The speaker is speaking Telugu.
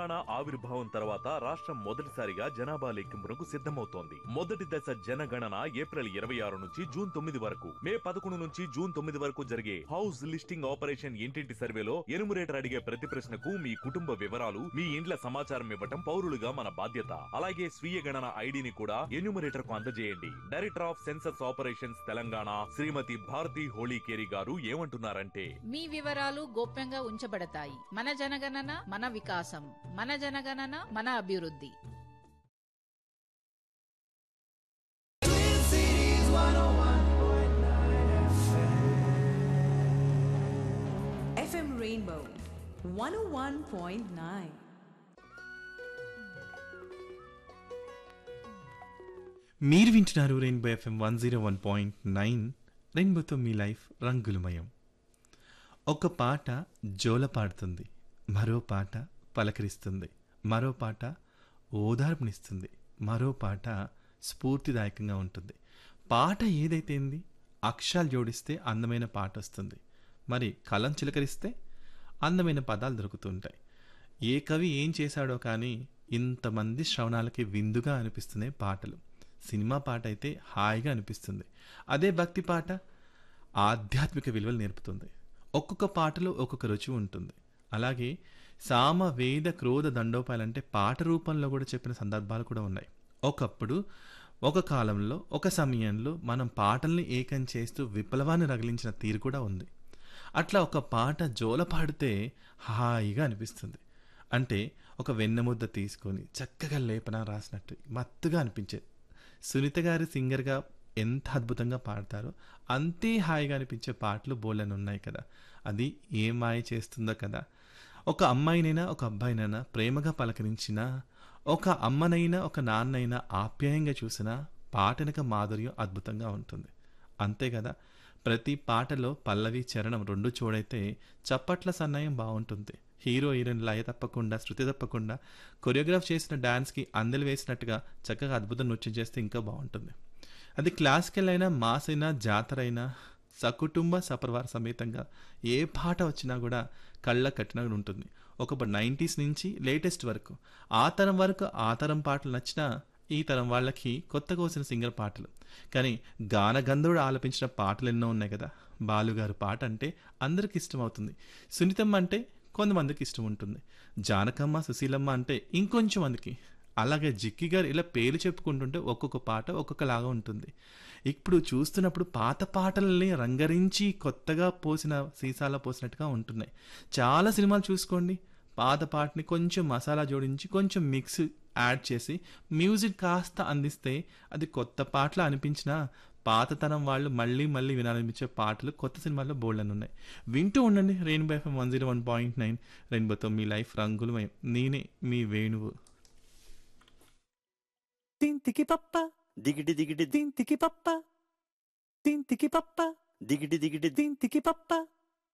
తెలంగాణ ఆవిర్భావం తర్వాత రాష్ట్రం మొదటిసారిగా జనాభా లెక్కింపునకు సిద్ధమవుతోంది మొదటి దశ జనగణన ఏప్రిల్ ఇరవై ఆరు నుంచి జూన్ తొమ్మిది వరకు మే పదకొండు నుంచి జూన్ తొమ్మిది వరకు జరిగే హౌస్ లిస్టింగ్ ఆపరేషన్ ఇంటింటి సర్వేలో ఎనుమరేటర్ అడిగే ప్రతి ప్రశ్నకు మీ కుటుంబ వివరాలు మీ ఇండ్ల సమాచారం ఇవ్వటం పౌరులుగా మన బాధ్యత అలాగే స్వీయ గణన ఐడిని కూడా ఎన్యూమరేటర్ కు అందజేయండి director of census operations Telangana Shrimati Bharathi Holikeri garu ఏమంటున్నారంటే మీ వివరాలు గోప్యంగా ఉంచబడతాయి మన జనగణన మన వికాసం మన జనగణన మన అభివృద్ధి FM Rainbow 101.9. మీరు వింటున్నారు Rainbow FM one zero one point nine రెయిన్బోతో మీ లైఫ్ రంగులమయం ఒక పాట జోల పాడుతుంది మరో పాట పలకరిస్తుంది మరో పాట ఓదార్పునిస్తుంది మరో పాట స్ఫూర్తిదాయకంగా ఉంటుంది పాట ఏదైతేంది అక్షరాలు జోడిస్తే అందమైన పాట వస్తుంది మరి కలం చిలకరిస్తే అందమైన పదాలు దొరుకుతుంటాయి ఏ కవి ఏం చేశాడో కానీ ఇంతమంది శ్రవణాలకి విందుగా అనిపిస్తున్నాయి పాటలు సినిమా పాట అయితే హాయిగా అనిపిస్తుంది అదే భక్తి పాట ఆధ్యాత్మిక విలువలు నేర్పుతుంది ఒక్కొక్క పాటలో ఒక్కొక్క రుచి ఉంటుంది అలాగే సామ వేద క్రోధ దండోపాయాలంటే పాట రూపంలో కూడా చెప్పిన సందర్భాలు కూడా ఉన్నాయి ఒకప్పుడు ఒక కాలంలో ఒక సమయంలో మనం పాటల్ని ఏకం చేస్తూ విప్లవాన్ని రగిలించిన తీరు కూడా ఉంది అట్లా ఒక పాట జోల పాడితే హాయిగా అనిపిస్తుంది అంటే ఒక వెన్నముద్ద తీసుకొని చక్కగా లేపన రాసినట్టు మత్తుగా అనిపించేది సునీత గారి సింగర్గా ఎంత అద్భుతంగా పాడతారో అంతే హాయిగా అనిపించే పాటలు బోలని ఉన్నాయి కదా అది ఏ మాయ చేస్తుందో కదా ఒక అమ్మాయినైనా ఒక అబ్బాయినైనా ప్రేమగా పలకరించినా ఒక అమ్మనైనా ఒక నాన్నైనా ఆప్యాయంగా చూసినా పాట వెనక మాధుర్యం అద్భుతంగా ఉంటుంది అంతే కదా ప్రతి పాటలో పల్లవి చరణం రెండు చూడైతే చప్పట్ల సన్నాయం బాగుంటుంది హీరో హీరోయిన్ లయ తప్పకుండా శృతి తప్పకుండా కొరియోగ్రాఫ్ చేసిన డాన్స్కి అందలు వేసినట్టుగా చక్కగా అద్భుతం నృత్యం చేస్తే ఇంకా బాగుంటుంది అది క్లాసికల్ అయినా మాస్ అయినా జాతర అయినా సకుటుంబ సపరివార సమేతంగా ఏ పాట వచ్చినా కూడా కళ్ళ కట్టినట్టు ఉంటుంది ఒక నైంటీస్ నుంచి లేటెస్ట్ వరకు ఆ తరం వరకు ఆ తరం పాటలు నచ్చినా ఈ తరం వాళ్ళకి కొత్తగా వచ్చిన సింగర్ పాటలు కానీ గానగంధుడు ఆలపించిన పాటలు ఎన్నో ఉన్నాయి కదా బాలుగారు పాట అంటే అందరికి ఇష్టం అవుతుంది సునీతమ్మ అంటే కొంతమందికి ఇష్టం ఉంటుంది జానకమ్మ సుశీలమ్మ అంటే ఇంకొంచెం మందికి అలాగే జిక్కి గారు ఇలా పేరు చెప్పుకుంటుంటే ఒక్కొక్క పాట ఒక్కొక్కలాగా ఉంటుంది ఇప్పుడు చూస్తున్నప్పుడు పాత పాటలని రంగరించి కొత్తగా పోసిన సీసాలో పోసినట్టుగా ఉంటున్నాయి చాలా సినిమాలు చూసుకోండి పాత పాటని కొంచెం మసాలా జోడించి కొంచెం మిక్స్ యాడ్ చేసి మ్యూజిక్ కాస్త అందిస్తే అది కొత్త పాటలు అనిపించినా పాతతరం వాళ్ళు మళ్ళీ మళ్ళీ వినాలనిపించే పాటలు కొత్త సినిమాల్లో బోల్డ్ అని ఉన్నాయి వింటూ ఉండండి Rainbow FM one zero one point nine రెయిన్బోతో మీ లైఫ్ రంగులమయం నేనే మీ వేణువు తింతికి పప్ప దిగిటి దిగిటి తింతికి పప్ప తింతికి పప్ప దిగిటి దిగిటి తింతికి పప్ప